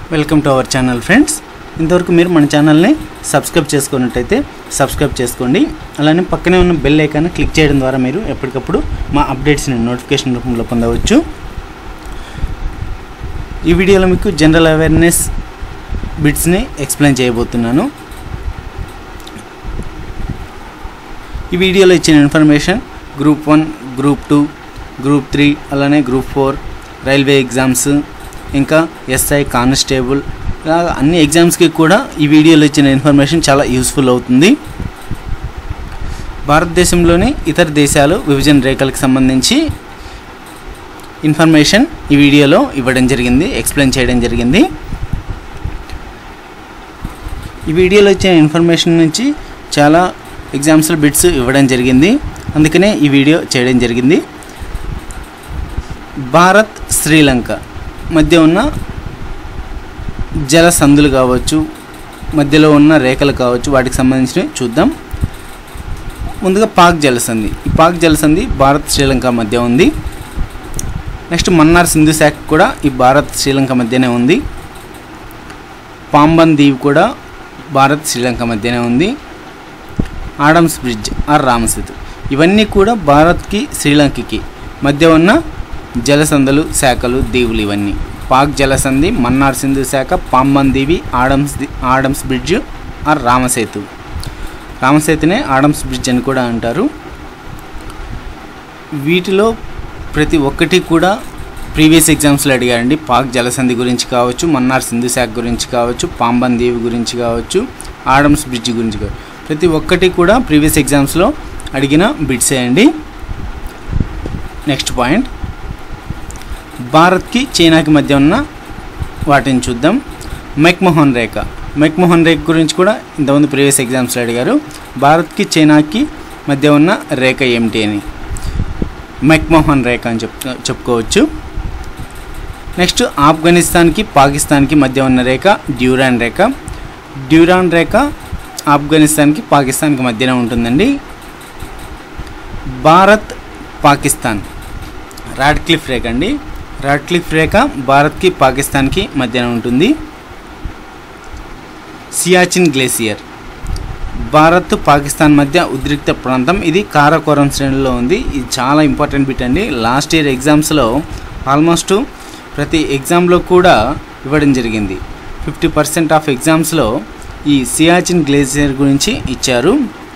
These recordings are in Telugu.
welcome to our channel friends ఇంతవరకు మీరు మన ఛానల్ని సబ్స్క్రైబ్ చేసుకున్నట్టయితే సబ్స్క్రైబ్ చేసుకోండి అలానే పక్కనే ఉన్న బెల్ ఐకాన్ క్లిక్ చేయడం ద్వారా మీరు ఎప్పటికప్పుడు మా అప్డేట్స్ని నోటిఫికేషన్ రూపంలో పొందవచ్చు ఈ వీడియోలో మీకు జనరల్ అవేర్నెస్ బిట్స్ని ఎక్స్ప్లెయిన్ చేయబోతున్నాను ఈ వీడియోలో ఇచ్చిన information group one group two group three అలానే గ్రూప్ ఫోర్ రైల్వే ఎగ్జామ్స్ ఇంకా ఎస్ఐ కానిస్టేబుల్ ఇలా అన్ని ఎగ్జామ్స్కి కూడా ఈ వీడియోలో ఇచ్చిన ఇన్ఫర్మేషన్ చాలా యూస్ఫుల్ అవుతుంది భారతదేశంలోని ఇతర దేశాలు విభజన రేఖలకు సంబంధించి ఇన్ఫర్మేషన్ ఈ వీడియోలో ఇవ్వడం జరిగింది ఎక్స్ప్లెయిన్ చేయడం జరిగింది ఈ వీడియోలో ఇచ్చిన ఇన్ఫర్మేషన్ నుంచి చాలా ఎగ్జామ్స్లో బిట్స్ ఇవ్వడం జరిగింది అందుకనే ఈ వీడియో చేయడం జరిగింది భారత్ శ్రీలంక మధ్య ఉన్న జల సందులు కావచ్చు మధ్యలో ఉన్న రేఖలు కావచ్చు వాటికి సంబంధించినవి చూద్దాం ముందుగా పాక్ జలసంధి ఈ పాక్ జలసంధి భారత్ శ్రీలంక మధ్య ఉంది నెక్స్ట్ మన్నార్ సింధు శాఖ కూడా ఈ భారత్ శ్రీలంక మధ్యనే ఉంది పాంబన్ దీవ్ కూడా భారత్ శ్రీలంక మధ్యనే ఉంది ఆడమ్స్ బ్రిడ్జ్ ఆర్ రామసేతు ఇవన్నీ కూడా భారత్కి శ్రీలంకకి మధ్య ఉన్న జలసంధులు శాఖలు దీవులు ఇవన్నీ పాక్ జలసంధి మన్నార్ సింధు శాఖ పాంబన్ దీవి ఆడమ్స్ ది- ఆడమ్స్ బ్రిడ్జ్ ఆర్ రామసేతు రామసేతునే ఆడమ్స్ బ్రిడ్జ్ అని కూడా అంటారు వీటిలో ప్రతి ఒక్కటి కూడా ప్రీవియస్ ఎగ్జామ్స్లో అడిగారండి పాక్ జలసంధి గురించి కావచ్చు మన్నార్ సింధు శాఖ గురించి కావచ్చు పాంబన్ దీవి గురించి కావచ్చు ఆడమ్స్ బ్రిడ్జ్ గురించి కావచ్చు ప్రతి ఒక్కటి కూడా ప్రీవియస్ ఎగ్జామ్స్లో అడిగిన బిట్సే అండి నెక్స్ట్ పాయింట్ భారత్కి చైనాకి మధ్య ఉన్న వాటిని చూద్దాం మెక్మోహన్ రేఖ మెక్మోహన్ రేఖ గురించి కూడా ఇంతకుముందు ప్రీవియస్ ఎగ్జామ్స్లో అడిగారు భారత్కి చైనాకి మధ్య ఉన్న రేఖ ఏమిటి అని మెక్మోహన్ రేఖ అని చెప్ చెప్పుకోవచ్చు నెక్స్ట్ ఆఫ్ఘనిస్తాన్కి పాకిస్తాన్కి మధ్య ఉన్న రేఖ డ్యూరాన్ రేఖ డ్యూరాన్ రేఖ ఆఫ్ఘనిస్తాన్కి పాకిస్తాన్కి మధ్యన ఉంటుందండి భారత్ పాకిస్తాన్ రాడ్క్లిఫ్ రేఖ అండి రాడ్క్లిఫ్ రేఖ భారత్కి పాకిస్తాన్కి మధ్యన ఉంటుంది సియాచిన్ గ్లేసియర్ భారత్ పాకిస్తాన్ మధ్య ఉద్రిక్త ప్రాంతం ఇది కారాకోరం శ్రేణిలో ఉంది ఇది చాలా ఇంపార్టెంట్ బిట్ అండి లాస్ట్ ఇయర్ ఎగ్జామ్స్లో ఆల్మోస్ట్ ప్రతి ఎగ్జామ్లో కూడా ఇవ్వడం జరిగింది ఫిఫ్టీ పర్సెంట్ ఆఫ్ ఎగ్జామ్స్లో ఈ సియాచిన్ గ్లేసియర్ గురించి ఇచ్చారు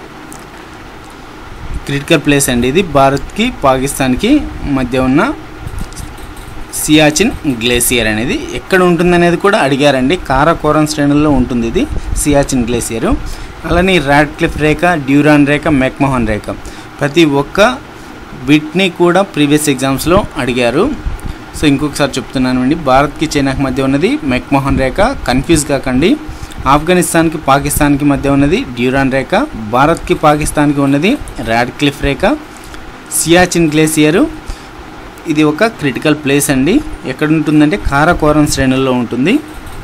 క్రిటికల్ ప్లేస్ అండి ఇది భారత్కి పాకిస్తాన్కి మధ్య ఉన్న సియాచిన్ గ్లేసియర్ అనేది ఎక్కడ ఉంటుంది అనేది కూడా అడిగారండి కారాకోరం శ్రేణుల్లో ఉంటుంది ఇది సియాచిన్ గ్లేసియర్ అలానే రాడ్క్లిఫ్ రేఖ డ్యూరాన్ రేఖ మెక్మోహన్ రేఖ ప్రతి ఒక్క బిట్ని కూడా ప్రీవియస్ ఎగ్జామ్స్లో అడిగారు సో ఇంకొకసారి చెప్తున్నాను అండి భారత్కి చైనాకి మధ్య ఉన్నది మెక్మోహన్ రేఖ కన్ఫ్యూజ్ కాకండి ఆఫ్ఘనిస్తాన్కి పాకిస్తాన్కి మధ్య ఉన్నది డ్యూరాన్ రేఖ భారత్కి పాకిస్తాన్కి ఉన్నది రాడ్క్లిఫ్ రేఖ సియాచిన్ గ్లేసియరు ఇది ఒక క్రిటికల్ ప్లేస్ అండి ఎక్కడ ఉంటుందంటే కారాకోరం శ్రేణుల్లో ఉంటుంది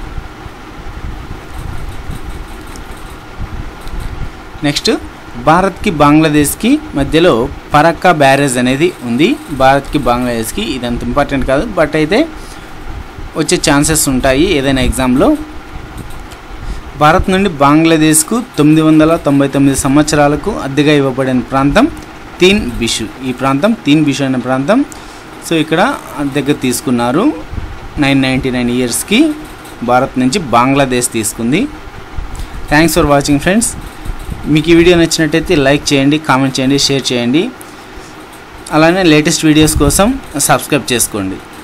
నెక్స్ట్ భారత్కి బంగ్లాదేశ్కి మధ్యలో పరక్కా బ్యారేజ్ అనేది ఉంది భారత్కి బంగ్లాదేశ్కి ఇది అంత ఇంపార్టెంట్ కాదు బట్ అయితే వచ్చే ఛాన్సెస్ ఉంటాయి ఏదైనా ఎగ్జామ్లో భారత్ నుండి బంగ్లాదేశ్కు తొమ్మిది వందల తొంభై తొమ్మిది సంవత్సరాలకు అద్దెగా ఇవ్వబడిన ప్రాంతం తీన్ బిషు ఈ ప్రాంతం తీన్ బిషు అనే ప్రాంతం సో ఇక్కడ అద్దెగా తీసుకున్నారు నైన్ నైంటీ నైన్ ఇయర్స్కి భారత్ నుంచి బంగ్లాదేశ్ తీసుకుంది థ్యాంక్స్ ఫర్ వాచింగ్ ఫ్రెండ్స్ మీకు ఈ వీడియో నచ్చినట్టయితే లైక్ చేయండి కామెంట్ చేయండి షేర్ చేయండి అలానే లేటెస్ట్ వీడియోస్ కోసం సబ్స్క్రైబ్ చేసుకోండి